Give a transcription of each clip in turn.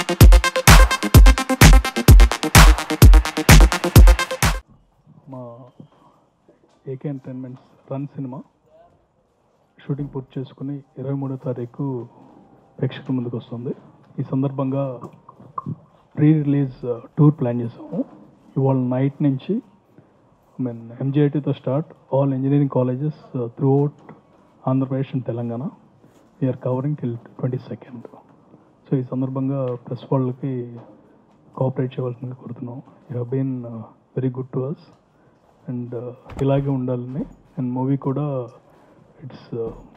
మా AK entertainments run cinema shooting పూర్తి చేసుకుని ఇరవై మూడో తారీఖు ప్రేక్షకుల ముందుకు వస్తుంది ఈ సందర్భంగా ప్రీ రిలీజ్ టూర్ ప్లాన్ చేసాము ఇవాళ నైట్ నుంచి ఐ మీన్ ఎంజేఐటీతో start all engineering colleges throughout Andhra Pradesh and Telangana we are covering till twenty second so ఈ సందర్భంగా ప్రెస్ వాళ్ళకి కోఆపరేట్ చేయవలసిందిగా కోరుతున్నాం you have been very good to us and ఇలాగే ఉండాలని అండ్ మూవీ కూడా it's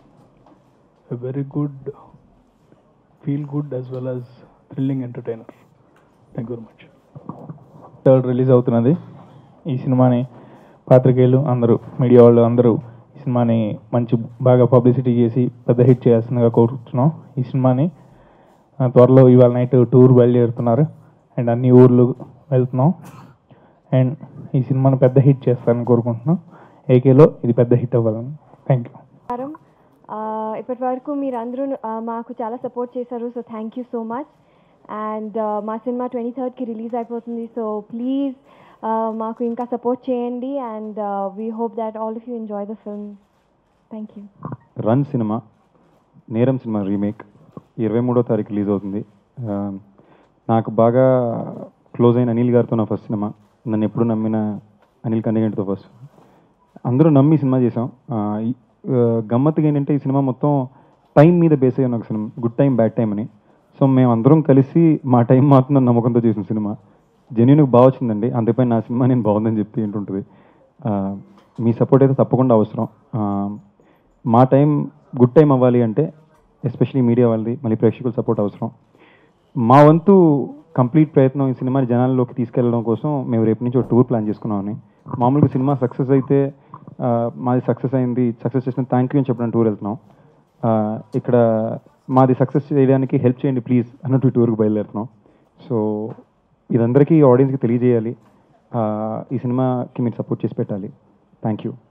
very good feel good as well as thrilling entertainer thank you very much third release అవుతున్నది ఈ సినిమాని పాత్రికేయులు అందరూ మీడియా వాళ్ళు అందరూ ఈ సినిమాని మంచి బాగా పబ్లిసిటీ చేసి పెద్ద హిట్ చేయాల్సిందిగా కోరుతున్నాం ఈ సినిమాని ఆ, త్వరలో ఇవాళ నైట్ టూర్ బయలుదేరుతున్నారు అండ్ అన్ని ఊర్లు వెళ్తున్నాం అండ్ ఈ సినిమాని పెద్ద హిట్ చేస్తారని కోరుకుంటున్నాం ఏకేలో ఇది పెద్ద హిట్ అవ్వాలని థ్యాంక్ యూ నమస్కారం ఇప్పటి వరకు మీరు అందరూ మాకు చాలా సపోర్ట్ చేశారు so thank you so much and మా సినిమా ట్వంటీ థర్డ్కి రిలీజ్ అయిపోతుంది సో ప్లీజ్ మాకు ఇంకా సపోర్ట్ చేయండి and we hope that all of you enjoy the film thank you run cinema Neram cinema remake ఇరవై మూడో తారీఖు రిలీజ్ అవుతుంది ఆ, నాకు బాగా క్లోజ్ అయిన అనిల్ గారితో నా ఫస్ట్ సినిమా నన్ను ఎప్పుడు నమ్మిన అనిల్ కండిగంటితో ఫస్ట్ అందరూ నమ్మి సినిమా చేసాం ఆ, ఈ- ఆ, గమ్మత్తుగా ఏంటంటే ఈ సినిమా మొత్తం టైం మీద బేస్ అయిన ఒక cinema good time bad time అని సో మేము అందరం కలిసి మా టైం మాత్రం నమ్మకంతో చేసిన సినిమా జెన్యున్కి బాగా వచ్చిందండి అందుపై నా సినిమా నేను బాగుందని చెప్పి ఏంటుంటుంది ఆ, మీ సపోర్ట్ అయితే తప్పకుండా అవసరం ఆ, మా టైం గుడ్ టైం అవ్వాలి అంటే ఎస్పెషలీ మీడియా వాళ్ళది మళ్ళీ ప్రేక్షకుల సపోర్ట్ అవసరం మా వంతు కంప్లీట్ ప్రయత్నం ఈ సినిమాని జనాల్లోకి తీసుకెళ్ళడం కోసం మేము రేపు నుంచి ఒక టూర్ ప్లాన్ చేసుకున్నామని మామూలుగా సినిమా సక్సెస్ అయితే ఆ, మాది సక్సెస్ అయింది సక్సెస్ చేసిన థ్యాంక్ యూ అని చెప్పడం టూర్ వెళ్తున్నాం ఆ, ఇక్కడ మాది సక్సెస్ చేయడానికి హెల్ప్ చేయండి ప్లీజ్ అన్నట్టు ఈ టూర్కి బయలుదేరుతున్నాం సో ఇదందరికీ ఆడియన్స్కి తెలియజేయాలి ఆ, ఈ సినిమాకి మీరు సపోర్ట్ చేసి పెట్టాలి thank you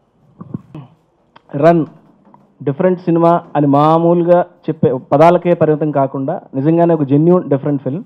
run different cinema అని మామూలుగా చెప్పే పదాలకే పరిమితం కాకుండా నిజంగానే ఒక జెన్యున్ డిఫరెంట్ ఫిల్మ్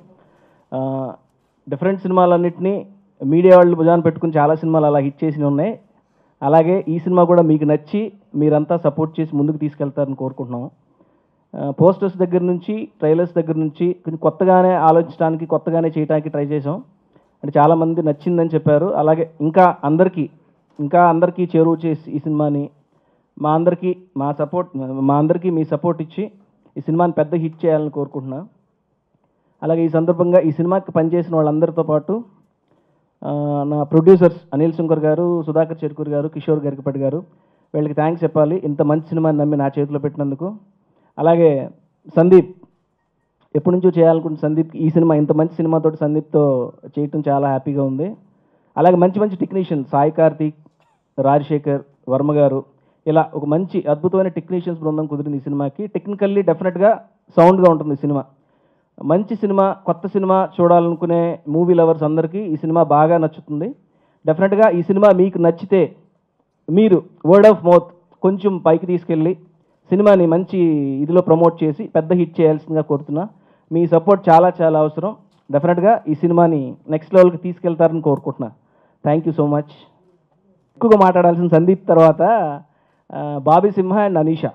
డిఫరెంట్ సినిమాలన్నింటినీ మీడియా వాళ్ళు భుజాన పెట్టుకుని చాలా సినిమాలు అలా హిట్ చేసి ఉన్నాయి అలాగే ఈ సినిమా కూడా మీకు నచ్చి మీరంతా సపోర్ట్ చేసి ముందుకు తీసుకెళ్తారని కోరుకుంటున్నాం పోస్టర్స్ దగ్గర నుంచి ట్రైలర్స్ దగ్గర నుంచి కొంచెం కొత్తగానే ఆలోచించడానికి కొత్తగానే చేయడానికి ట్రై చేసాం అంటే చాలామంది నచ్చిందని చెప్పారు అలాగే ఇంకా అందరికీ ఇంకా అందరికీ చేరువ చేసి ఈ సినిమాని మా అందరికీ మా సపోర్ట్ మా అందరికీ మీ సపోర్ట్ ఇచ్చి ఈ సినిమాని పెద్ద హిట్ చేయాలని కోరుకుంటున్నా అలాగే ఈ సందర్భంగా ఈ సినిమాకి పనిచేసిన వాళ్ళందరితో పాటు ఆ, నా ప్రొడ్యూసర్స్ అనిల్ శంకర్ గారు సుధాకర్ చెరుకూర్ గారు కిషోర్ గరికపటి గారు వీళ్ళకి థ్యాంక్స్ చెప్పాలి ఇంత మంచి సినిమాని నమ్మి నా చేతిలో పెట్టినందుకు అలాగే సందీప్ ఎప్పటి నుంచో చేయాలనుకుంటున్న సందీప్ ఈ సినిమా ఇంత మంచి సినిమాతో సందీప్తో చేయటం చాలా హ్యాపీగా ఉంది అలాగే మంచి మంచి టెక్నీషియన్స్ సాయి కార్తీక్ రాజశేఖర్ వర్మ గారు ఇలా ఒక మంచి అద్భుతమైన టెక్నీషియన్స్ బృందం కుదిరింది ఈ సినిమాకి టెక్నికల్లీ డెఫినెట్గా సౌండ్గా ఉంటుంది ఈ సినిమా మంచి సినిమా కొత్త సినిమా చూడాలనుకునే మూవీ లవర్స్ అందరికీ ఈ సినిమా బాగా నచ్చుతుంది డెఫినెట్గా ఈ సినిమా మీకు నచ్చితే మీరు వర్డ్ ఆఫ్ మౌత్ కొంచెం పైకి తీసుకెళ్ళి సినిమాని మంచి ఇదిలో ప్రమోట్ చేసి పెద్ద హిట్ చేయాల్సిందిగా కోరుతున్నా మీ సపోర్ట్ చాలా చాలా అవసరం డెఫినెట్గా ఈ సినిమాని నెక్స్ట్ లెవెల్కి తీసుకెళ్తారని కోరుకుంటున్నా థ్యాంక్ యూ సో మచ్ ఎక్కువగా మాట్లాడాల్సిన సందీప్ తర్వాత ఆ, బాబీ సింహ అండ్ అనీషా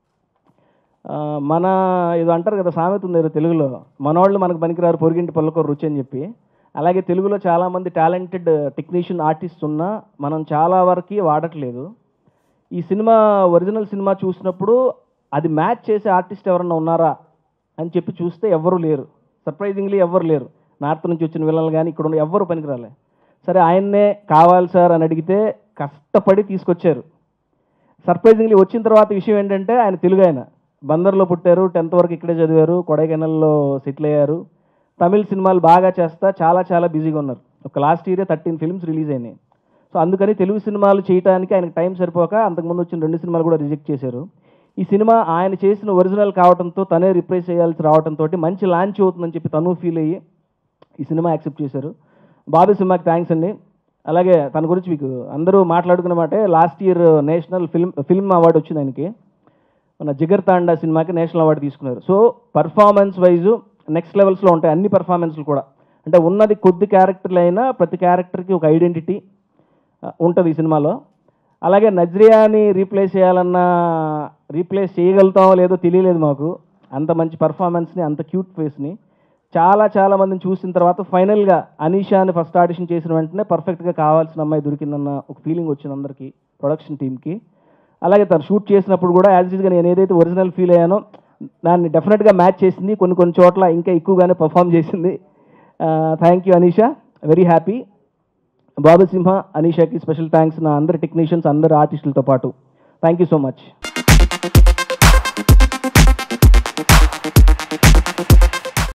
ఆ, మన ఇది అంటారు కదా సామెత ఉంది ఏదో తెలుగులో మనవాళ్ళు మనకు పనికిరారు పొరిగింటి పళ్ళకో రుచి అని చెప్పి అలాగే తెలుగులో చాలామంది టాలెంటెడ్ టెక్నీషియన్ ఆర్టిస్ట్ ఉన్నా మనం చాలా వరకు వాడట్లేదు ఈ సినిమా ఒరిజినల్ సినిమా చూసినప్పుడు అది మ్యాచ్ చేసే ఆర్టిస్ట్ ఎవరన్నా ఉన్నారా అని చెప్పి చూస్తే ఎవ్వరూ లేరు సర్ప్రైజింగ్లీ ఎవ్వరు లేరు నార్త్ నుంచి వచ్చిన విలన్లు కానీ ఇక్కడ ఉన్న ఎవ్వరు పనికిరాలే సరే ఆయన్నే కావాలి సార్ అని అడిగితే కష్టపడి తీసుకొచ్చారు సర్ప్రైజింగ్లీ వచ్చిన తర్వాత విషయం ఏంటంటే ఆయన తెలుగు ఆయన బందర్లో పుట్టారు టెన్త్ వరకు ఇక్కడే చదివారు కొడైకెనాల్లో సెటిల్ అయ్యారు తమిళ సినిమాలు బాగా చేస్తా చాలా చాలా బిజీగా ఉన్నారు ఒక లాస్ట్ ఇయరే థర్టీన్ ఫిల్మ్స్ రిలీజ్ అయినాయి సో అందుకని తెలుగు సినిమాలు చేయడానికి ఆయనకు టైం సరిపోక అంతకుముందు వచ్చిన రెండు సినిమాలు కూడా రిజెక్ట్ చేశారు ఈ సినిమా ఆయన చేసిన ఒరిజినల్ కావడంతో తనే రిప్రైజ్ చేయాల్సి రావడంతో మంచి లాంచ్ అవుతుందని చెప్పి తను ఫీల్ అయ్యి ఈ సినిమా యాక్సెప్ట్ చేశారు బాబు సినిమాకి థ్యాంక్స్ అండి అలాగే తన గురించి మీకు అందరూ మాట్లాడుకున్న మాటే last year national film film award వచ్చింది ఆయనకి మన జిగర్ తాండా సినిమాకి నేషనల్ అవార్డు తీసుకున్నారు సో పర్ఫార్మెన్స్ వైజు నెక్స్ట్ లెవెల్స్లో ఉంటాయి అన్ని పర్ఫార్మెన్స్లు కూడా అంటే ఉన్నది కొద్ది క్యారెక్టర్లు అయినా ప్రతి క్యారెక్టర్కి ఒక ఐడెంటిటీ ఉంటుంది ఈ సినిమాలో అలాగే నజ్రియాని రీప్లేస్ చేయాలన్నా రీప్లేస్ చేయగలుగుతామో లేదో తెలియలేదు మాకు అంత మంచి పర్ఫార్మెన్స్ని అంత క్యూట్ ఫేస్ని చాలా చాలా మందిని చూసిన తర్వాత ఫైనల్గా అనీషాని ఫస్ట్ ఆడిషన్ చేసిన వెంటనే పర్ఫెక్ట్గా కావాల్సిన అమ్మాయి దొరికిందన్న ఒక ఫీలింగ్ వచ్చింది అందరికీ ప్రొడక్షన్ టీమ్కి అలాగే తను షూట్ చేసినప్పుడు కూడా యాజ్ గా నేను ఏదైతే ఒరిజినల్ ఫీల్ అయ్యానో దాన్ని డెఫినెట్గా మ్యాచ్ చేసింది కొన్ని కొన్ని చోట్ల ఇంకా ఎక్కువగానే పర్ఫామ్ చేసింది thank you Anisha very happy Babu Simha అనీషాకి స్పెషల్ థ్యాంక్స్ నా అందరి టెక్నీషియన్స్ అందరి ఆర్టిస్టులతో పాటు థ్యాంక్ యూ సో మచ్